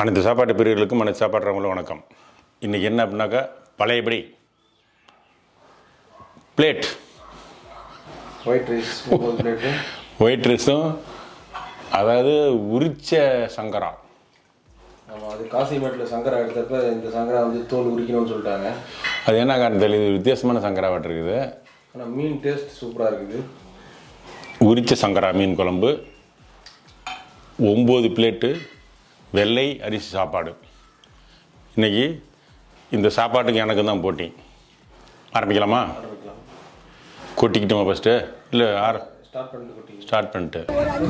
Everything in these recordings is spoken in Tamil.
அனைத்து சாப்பாட்டு பிரிவுகளுக்கும் அனைத்து சாப்பாடுறவங்களும் வணக்கம் இன்றைக்கி என்ன அப்படின்னாக்கா பழையபடி பிளேட் ஒயிட் ரைஸ் ஒம்பது பிளேட்டு ஒயிட் ரைஸும் அதாவது உரிச்ச சங்கரா ஆமாம் அது காசிமேட்டில் சங்கரா எடுத்தப்ப இந்த சங்கரா வந்து தோல் உரிக்கணும்னு சொல்லிட்டாங்க அது என்ன காரணம் தெரியுது இது வித்தியாசமான சங்கராவாட்டு இருக்குது ஆனால் மீன் டேஸ்ட் சூப்பராக இருக்குது உரிச்ச சங்கரா மீன் குழம்பு ஒம்பது பிளேட்டு வெள்ளை அரிசி சாப்பாடு இன்னைக்கு இந்த சாப்பாட்டுக்கு எனக்கு தான் போட்டி ஆரம்பிக்கலாமா ஆரம்பிக்கலாம் கொட்டிக்கிட்டோமா ஃபஸ்ட்டு இல்லை ஆர ஸ்டார்ட் பண்ணிட்டு கொட்டி ஸ்டார்ட் பண்ணிட்டு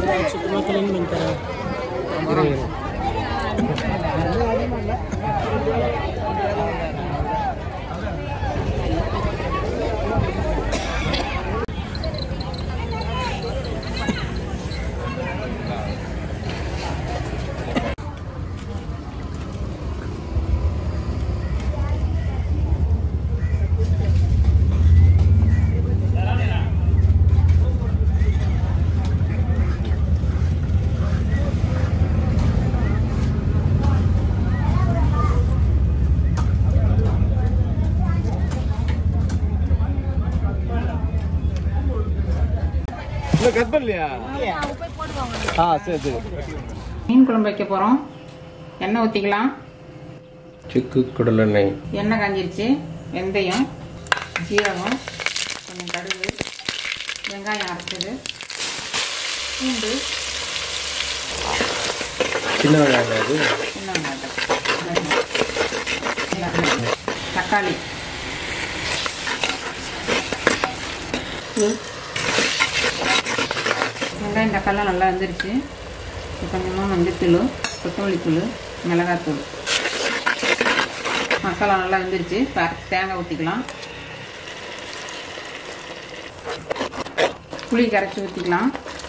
இல்லை கட் பண்ணலையா ஆ சரி சரி மீன் குழம்பு வைக்க போகிறோம் எண்ணெய் ஊற்றிக்கலாம் சிக்கு கடலெண்ணெய் எண்ணெய் காஞ்சிருச்சு வெந்தயம் ஜீரகம் கொஞ்சம் கடுகு வெங்காயம் அரைச்சது பூண்டு சின்ன வெங்காயம் அது சின்ன வெங்காயம் வெங்காயம். தக்காளி வெங்காயம் தக்காளிலாம் நல்லா வெந்துருச்சு இப்போ கொஞ்சமாக மஞ்சத்தூள் கொத்தமல்லி தூள் மிளகாத்தூள் மசாலா நல்லா வெந்துருச்சு இப்போ அரைச்சி தேங்காய் ஊற்றிக்கலாம் புளி கரைச்சி ஊற்றிக்கலாம்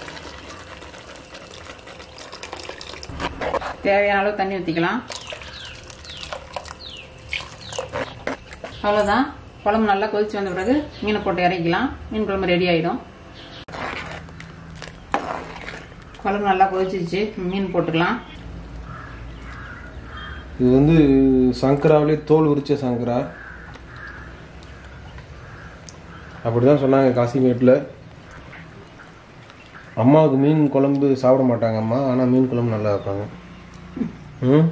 தேவையான அளவு தண்ணி ஊற்றிக்கலாம் அவ்வளோதான் குழம்பு நல்லா கொதிச்சு வந்த பிறகு மீனை போட்டு இறக்கிக்கலாம் மீன் குழம்பு ரெடி ஆகிடும் குழம்பு நல்லா கொதிச்சிருச்சு மீன் போட்டுக்கலாம் இது வந்து சங்கராவிலே தோல் உரிச்ச சங்கரா அப்படிதான் சொன்னாங்க காசிமேட்டில் அம்மாவுக்கு மீன் குழம்பு சாப்பிட மாட்டாங்க அம்மா ஆனால் மீன் குழம்பு நல்லா வைப்பாங்க ம்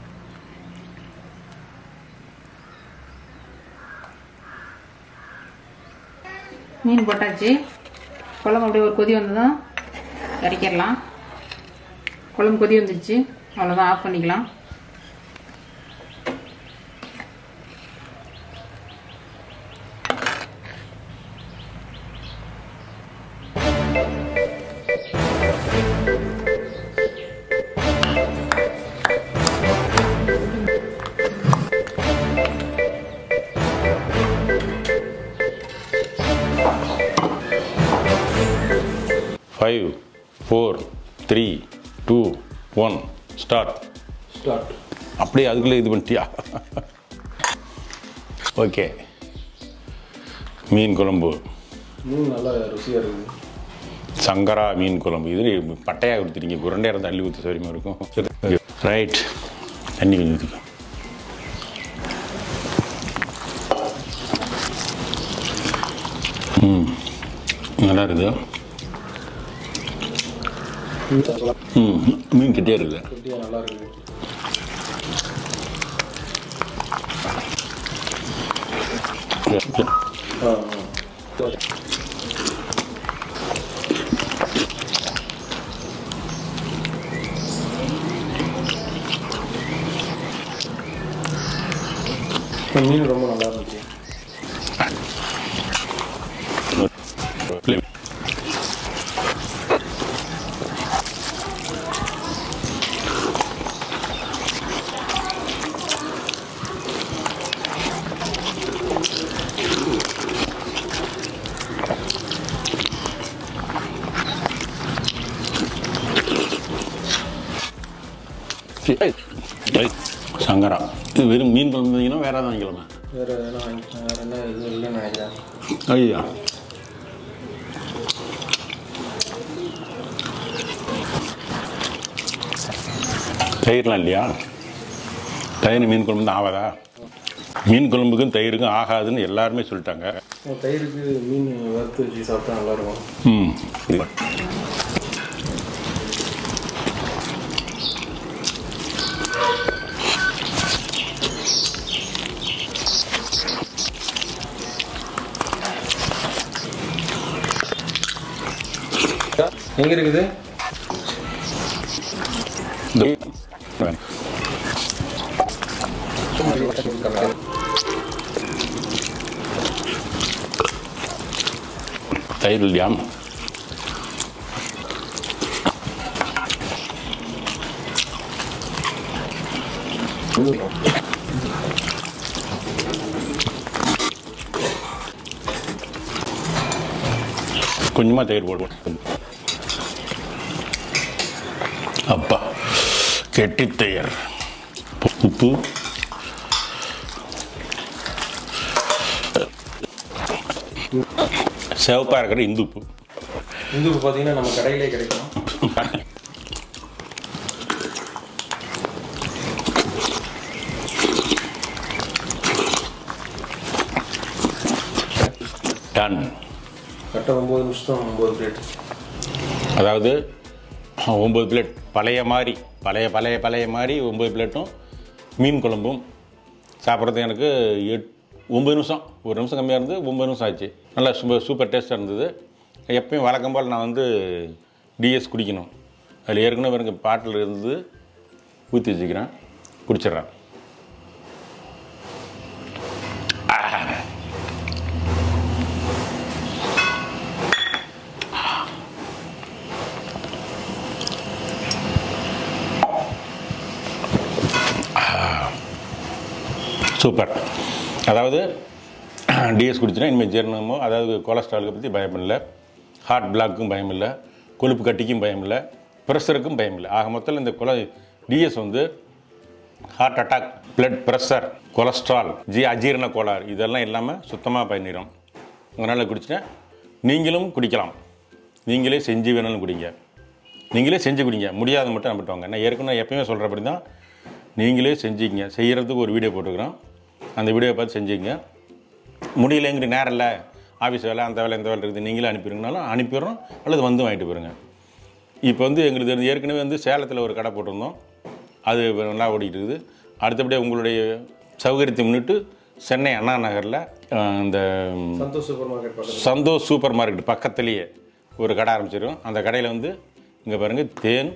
மீன் போட்டாச்சு குழம்பு அப்படியே ஒரு கொதி வந்ததும் இறக்கிடலாம் குழம்பு கொதி வந்துருச்சு அவ்வளோதான் ஆஃப் பண்ணிக்கலாம் five four three two one start start அப்படியே அதுக்குள்ளே இது பண்ணிட்டியா ஓகே மீன் குழம்பு மீன் நல்லா ருசியாக இருக்குது சங்கரா மீன் குழம்பு இது பட்டையாக கொடுத்துட்டீங்க குரண்டையாக இருந்தால் அள்ளி ஊற்றி சௌரியமாக இருக்கும் ரைட் தண்ணி கொஞ்சம் ஊற்றிக்கோ ம் நல்லா இருக்குது ம் மீன் கிட்டே இருக்குது குட்டியாக நல்லா இருக்குது ஆ ஆ மீன் ரொம்ப நல்லா இருந்துச்சு ரைட் சங்கரா இது வெறும் மீன் குழம்பு இருந்தீங்கன்னா வேற ஏதாவது வாங்கிக்கலாமா வேறு எதனா வாங்கிக்கலாம் வேறு என்ன இது இல்லைன்னு நினைக்கிறேன் ஐயா தயிர்லாம் இல்லையா தயிர் மீன் குழம்பு தான் ஆகாதா மீன் குழம்புக்கும் தயிருக்கும் ஆகாதுன்னு எல்லாருமே சொல்லிட்டாங்க தயிருக்கு மீன் வறுத்து வச்சு சாப்பிட்டா நல்லாயிருக்கும் ம் எங்கே இருக்குது இந்த தயிர் இல்லையா கொஞ்சமாக தயிர் போடுவோம் அப்பா கெட்டி தயிர் உப்பு சிவப்பாக இருக்கிற இந்துப்பு இந்து பார்த்தீங்கன்னா நம்ம கடையிலே கிடைக்கும் டன் கரெக்டாக ஒம்பது நிமிஷம் ஒம்பது பிளேட் அதாவது ஒம்பது பிளேட் பழைய மாதிரி பழைய பழைய பழைய மாதிரி ஒம்பது பிளேட்டும் மீன் குழம்பும் சாப்பிட்றதுக்கு எனக்கு எட் ஒம்பது நிமிஷம் ஒரு நிமிஷம் கம்மியாக இருந்து ஒம்பது நிமிஷம் ஆச்சு நல்லா சூப்பர் சூப்பர் டேஸ்ட்டாக இருந்தது எப்பயும் வழக்கம் போல் நான் வந்து டிஎஸ் குடிக்கணும் அதில் ஏற்கனவே எனக்கு பாட்டில் இருந்து ஊற்றி வச்சுக்கிறேன் குடிச்சிடுறேன் சூப்பர் அதாவது டிஎஸ் குடிச்சுன்னா இனிமேல் ஜீரணமோ அதாவது கொலஸ்ட்ராலுக்கு பற்றி பயம் இல்லை ஹார்ட் பிளாக்கும் பயம் இல்லை கொழுப்பு கட்டிக்கும் பயம் இல்லை ப்ரெஷருக்கும் பயம் இல்லை ஆக மொத்தத்தில் இந்த கொல டிஎஸ் வந்து heart attack blood pressure cholesterol ஜி அஜீரண கோளாறு இதெல்லாம் இல்லாமல் சுத்தமாக பயணிடும் அதனால் குடிச்சிட்டா நீங்களும் குடிக்கலாம் நீங்களே செஞ்சு வேணாலும் குடிங்க நீங்களே செஞ்சு குடிங்க முடியாத மட்டும் நம்பிட்டு வாங்க நான் ஏற்கனவே எப்பயுமே சொல்கிறபடி தான் நீங்களே செஞ்சுக்கிங்க செய்கிறதுக்கு ஒரு வீடியோ போட்டுக்கிறோம் அந்த வீடியோவை பார்த்து செஞ்சுக்கங்க முடியலைங்கிற நேரம் இல்லை ஆஃபீஸ் வேலை அந்த வேலை இந்த வேலை இருக்குது நீங்களே அனுப்பிடுங்கனாலும் அனுப்பிடுறோம் அல்லது வந்து வாங்கிட்டு போயிருங்க இப்போ வந்து எங்களுக்கு தெரிஞ்சு ஏற்கனவே வந்து சேலத்தில் ஒரு கடை போட்டிருந்தோம் அது இப்ப நல்லா ஓடிக்கிட்டு இருக்குது அடுத்தபடியாக உங்களுடைய சௌகரியத்தை முன்னிட்டு சென்னை அண்ணா நகரில் அஹ், இந்த சந்தோஷ் சூப்பர் மார்க்கெட் பக்கத்தில் சந்தோஷ் சூப்பர் மார்க்கெட் பக்கத்துலேயே ஒரு கடை ஆரம்பிச்சிருக்கோம் அந்த கடையில் வந்து இங்கே பாருங்கள் தேன்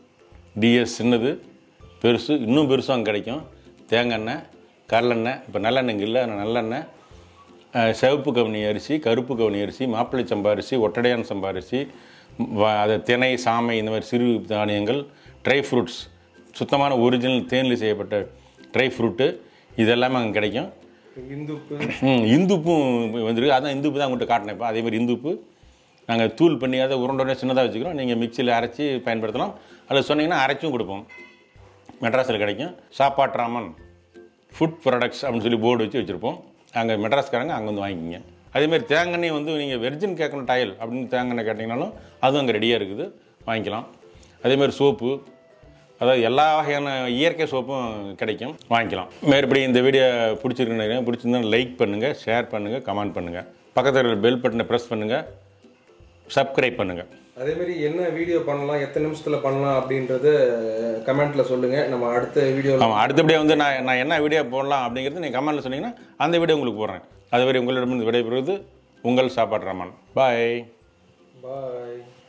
டிஎஸ் சின்னது பெருசு இன்னும் பெருசும் அங்கே கிடைக்கும் தேங்காய் எண்ணெய் கடலெண்ணெய் இப்போ நல்லெண்ணெய் இங்கே இல்லை ஆனால் நல்லெண்ணெய் அஹ், சிவப்பு கவுனி அரிசி கருப்பு கவுனி அரிசி மாப்பிள்ளை சம்பா அரிசி ஒட்டடையான் சம்பா அரிசி வ- அது திணை சாமை இந்த மாதிரி சிறு தானியங்கள் ட்ரை ஃப்ரூட்ஸ் சுத்தமான ஒரிஜினல் தேனில் செய்யப்பட்ட ட்ரை ஃப்ரூட்டு இதெல்லாமே அங்கே கிடைக்கும் இந்துப்பு ம் இந்துப்பும் வந்துருக்கு அதான் இந்துப்பு தான் உங்கள்கிட்ட காட்டினேன் இப்போ அதே மாதிரி இந்துப்பு நாங்கள் தூள் பண்ணி அதை உருண்டை சின்னதாக வச்சுக்கிறோம் நீங்கள் மிக்சியில் அரைச்சி பயன்படுத்தலாம் அதில் சொன்னீங்கன்னா அரைச்சும் கொடுப்போம் மெட்ராஸில் கிடைக்கும் சாப்பாட்ராமன் ஃபுட் ப்ராடக்ட்ஸ் அப்படின்னு சொல்லி போர்டு வச்சு வச்சுருப்போம் அங்கே மெட்ராஸ்காரங்க அங்கே வந்து வாங்கிக்கிங்க அதேமாதிரி தேங்காய் வந்து நீங்கள் வெர்ஜின் கேட்கணும் டாயில் அப்படின்னு தேங்காய் கேட்டிங்கனாலும் அதுவும் அங்கே ரெடியாக இருக்குது வாங்கிக்கலாம் அதேமாதிரி சோப்பு அதாவது எல்லா வகையான இயற்கை சோப்பும் கிடைக்கும் வாங்கிக்கலாம் மேற்படி இந்த வீடியோ பிடிச்சிருக்குன்னு பிடிச்சிருந்தா லைக் பண்ணுங்கள் ஷேர் பண்ணுங்கள் கமெண்ட் பண்ணுங்கள் பக்கத்தில் பெல் பட்டனை ப்ரெஸ் பண்ணுங்கள் சப்ஸ்கிரைப் பண்ணுங்கள் அதே மாதிரி என்ன வீடியோ பண்ணலாம் எத்தனை நிமிஷத்துல பண்ணலாம் அப்படின்றத கமெண்ட்ல சொல்லுங்க நம்ம அடுத்த வீடியோவில் ஆமாம் அடுத்தபடியாக வந்து நான் நான் என்ன வீடியோ போடலாம் அப்படிங்கிறது நீங்கள் கமெண்ட்டில் சொன்னீங்கன்னா அந்த வீடியோ உங்களுக்கு போடுறேன் அதுவரை உங்களிடமிருந்து விடைபெறுவது உங்கள் சாப்பாடு ரமன் பாய் பாய்